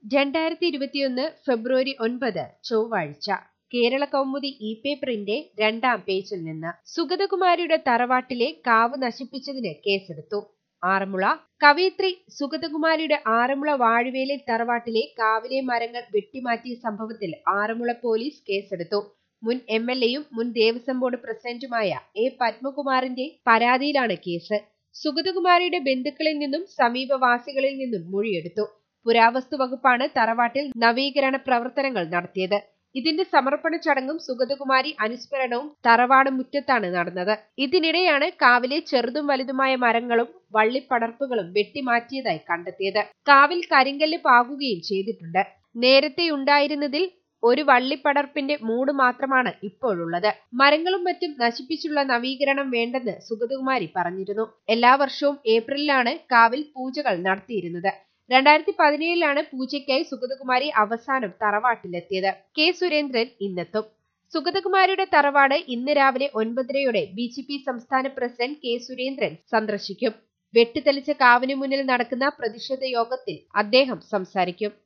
രണ്ടായിരത്തി ഇരുപത്തിയൊന്ന് ഫെബ്രുവരി ഒൻപത് ചൊവ്വാഴ്ച കേരള കൗമുദി ഇ പേപ്പറിന്റെ രണ്ടാം പേജിൽ നിന്ന് സുഗതകുമാരിയുടെ തറവാട്ടിലെ കാവ് നശിപ്പിച്ചതിന് കേസെടുത്തു ആറന്മുള കവയിത്രി സുഗതകുമാരിയുടെ ആറന്മുള വാഴവേലിൽ തറവാട്ടിലെ കാവിലെ മരങ്ങൾ വെട്ടിമാറ്റിയ സംഭവത്തിൽ ആറന്മുള പോലീസ് കേസെടുത്തു മുൻ എം എൽ എയും മുൻ ദേവസ്വം ബോർഡ് പ്രസിഡന്റുമായ എ പത്മകുമാറിന്റെ പരാതിയിലാണ് കേസ് സുഗതകുമാരിയുടെ ബന്ധുക്കളിൽ നിന്നും സമീപവാസികളിൽ നിന്നും മൊഴിയെടുത്തു പുരാവസ്തു വകുപ്പാണ് തറവാട്ടിൽ നവീകരണ പ്രവർത്തനങ്ങൾ നടത്തിയത് ഇതിന്റെ സമർപ്പണ ചടങ്ങും സുഗതകുമാരി അനുസ്മരണവും തറവാട് മുറ്റത്താണ് നടന്നത് ഇതിനിടെയാണ് കാവിലെ ചെറുതും വലുതുമായ മരങ്ങളും വള്ളിപ്പടർപ്പുകളും വെട്ടിമാറ്റിയതായി കണ്ടെത്തിയത് കാവിൽ കരിങ്കല്ല് പാകുകയും ചെയ്തിട്ടുണ്ട് നേരത്തെ ഉണ്ടായിരുന്നതിൽ ഒരു വള്ളിപ്പടർപ്പിന്റെ മൂട് മാത്രമാണ് ഇപ്പോഴുള്ളത് മരങ്ങളും മറ്റും നശിപ്പിച്ചുള്ള നവീകരണം വേണ്ടെന്ന് സുഗതകുമാരി പറഞ്ഞിരുന്നു എല്ലാ വർഷവും ഏപ്രിലിലാണ് കാവിൽ പൂജകൾ നടത്തിയിരുന്നത് രണ്ടായിരത്തി പതിനേഴിലാണ് പൂജയ്ക്കായി സുഗതകുമാരി അവസാനം തറവാട്ടിലെത്തിയത് കെ സുരേന്ദ്രൻ ഇന്നെത്തും സുഗതകുമാരിയുടെ തറവാട് ഇന്ന് രാവിലെ ഒൻപതരയോടെ ബി ജെ പി സംസ്ഥാന പ്രസിഡന്റ് കെ സുരേന്ദ്രൻ സന്ദർശിക്കും വെട്ടിത്തെളിച്ച കാവിന് മുന്നിൽ നടക്കുന്ന പ്രതിഷേധ യോഗത്തിൽ അദ്ദേഹം സംസാരിക്കും